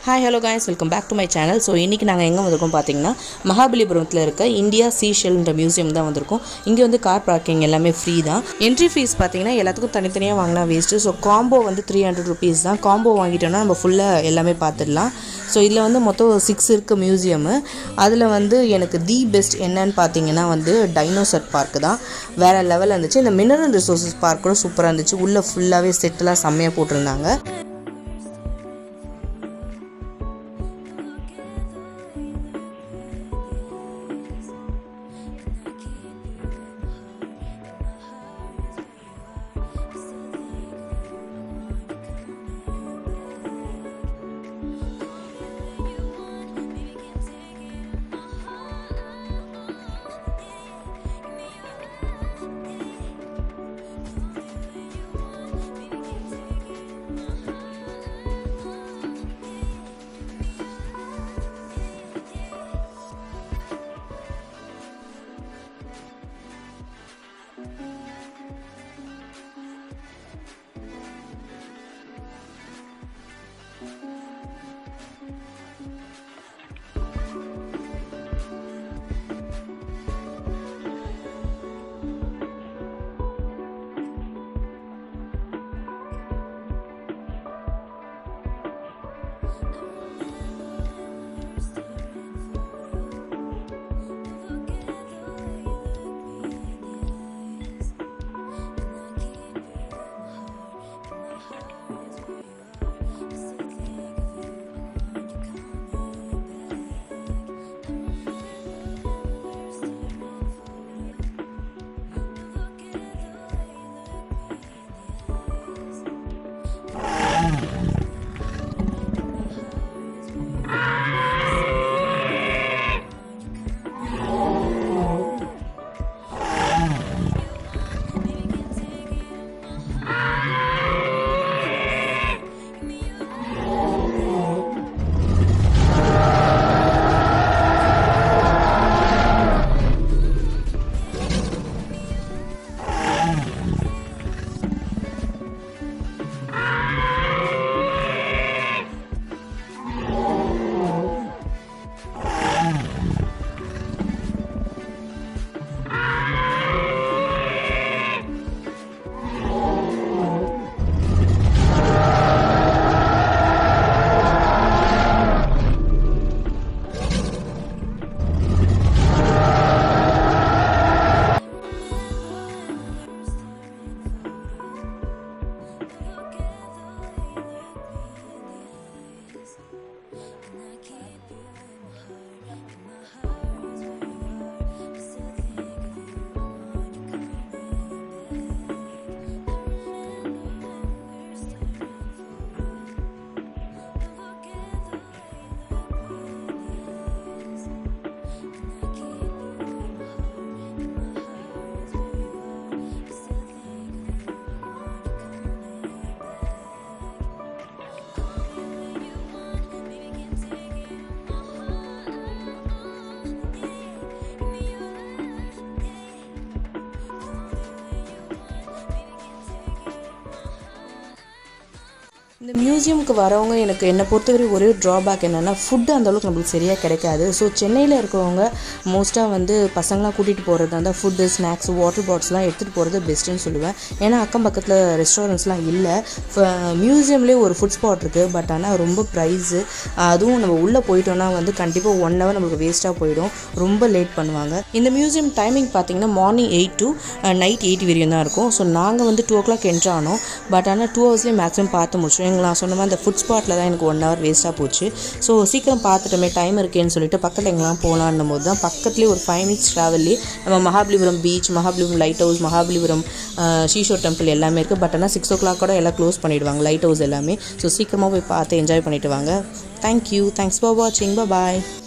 hi hello guys welcome back to my channel so இன்றைக்கி நாங்கள் எங்கே வந்திருக்கோம் பார்த்தீங்கன்னா மகாபலிபுரத்தில் இருக்க இந்தியா சீஷெல்ன்ற மியூசியம் தான் வந்திருக்கோம் இங்கே வந்து கார் பார்க்கிங் எல்லாமே ஃப்ரீ தான் என்ட்ரி ஃபீஸ் பார்த்தீங்கன்னா எல்லாத்துக்கும் தனித்தனியாக வாங்கினா வேஸ்ட்டு ஸோ காம்போ வந்து த்ரீ ஹண்ட்ரட் ருபீஸ் தான் காம்போ வாங்கிட்டோம்னா நம்ம ஃபுல்லாக எல்லாமே பார்த்துடலாம் ஸோ இதில் வந்து மொத்தம் சிக்ஸ் இருக்குது மியூசியமு அதில் வந்து எனக்கு தி பெஸ்ட் என்னன்னு பார்த்தீங்கன்னா வந்து டைனோசர் பார்க் தான் வேறு லெவலில் இருந்துச்சு இந்த மினரல் ரிசோர்ஸஸ் பார்க் கூட சூப்பராக இருந்துச்சு உள்ளே ஃபுல்லாகவே செட்டெல்லாம் செம்மையாக போட்டிருந்தாங்க இந்த மியூசியமுக்கு வரவங்க எனக்கு என்னை பொறுத்தவரை ஒரே ட்ராபேக் என்னென்னா ஃபுட்டு அந்தளவுக்கு நம்மளுக்கு சரியாக கிடைக்காது ஸோ சென்னையில் இருக்கவங்க மோஸ்ட்டாக வந்து பசங்களாம் கூட்டிகிட்டு போகிறதா இருந்தால் ஃபுட்டு ஸ்நாக்ஸ் வாட்டர் பாட்டில்ஸ்லாம் எடுத்துகிட்டு போகிறது பெஸ்ட்டுன்னு சொல்லுவேன் ஏன்னா அக்கம் பக்கத்தில் ரெஸ்டாரண்ட்ஸ்லாம் இல்லை மியூசியம்லேயே ஒரு ஃபுட் ஸ்பாட் இருக்குது பட் ஆனால் ரொம்ப ப்ரைஸு அதுவும் நம்ம உள்ளே போயிட்டோம்னா வந்து கண்டிப்பாக ஒன் ஹவர் நம்மளுக்கு வேஸ்ட்டாக போயிடும் ரொம்ப லேட் பண்ணுவாங்க இந்த மியூசியம் டைமிங் பார்த்தீங்கன்னா morning eight to night eight வரையும் தான் இருக்கும் ஸோ நாங்கள் வந்து டூ ஓ கிளாக் என்ட்ரு ஆனோம் பட் ஆனால் டூ ஹவர்ஸ்லேயே மேக்ஸிமம் பார்த்து முடிச்சோம் எங்களுக்கு நான் சொன்ன மாதிரி அந்த ஃபுட் ஸ்பாட்டில் தான் எனக்கு ஒன் ஹவர் வேஸ்ட்டாக போச்சு ஸோ சீக்கிரம் பார்த்துட்டோமே டைம் இருக்கேன்னு சொல்லிட்டு பக்கத்தில் எங்கெல்லாம் போகலான்னும் போது தான் பக்கத்துலேயே ஒரு ஃபைவ் மினிட்ஸ் ட்ராவல்லே நம்ம Mahabalipuram beach Mahabalipuram lighthouse Mahabalipuram shore temple எல்லாமே இருக்குது பட் ஆனால் சிக்ஸ் ஓ கிளாக் கூட எல்லாம் க்ளோஸ் பண்ணிவிடுவாங்க லைட் ஹவுஸ் எல்லாமே ஸோ சீக்கிரமாக போய் பார்த்து என்ஜாய் பண்ணிட்டு வாங்க தேங்க்யூ தேங்க்ஸ் ஃபார் வாட்சிங் பாய்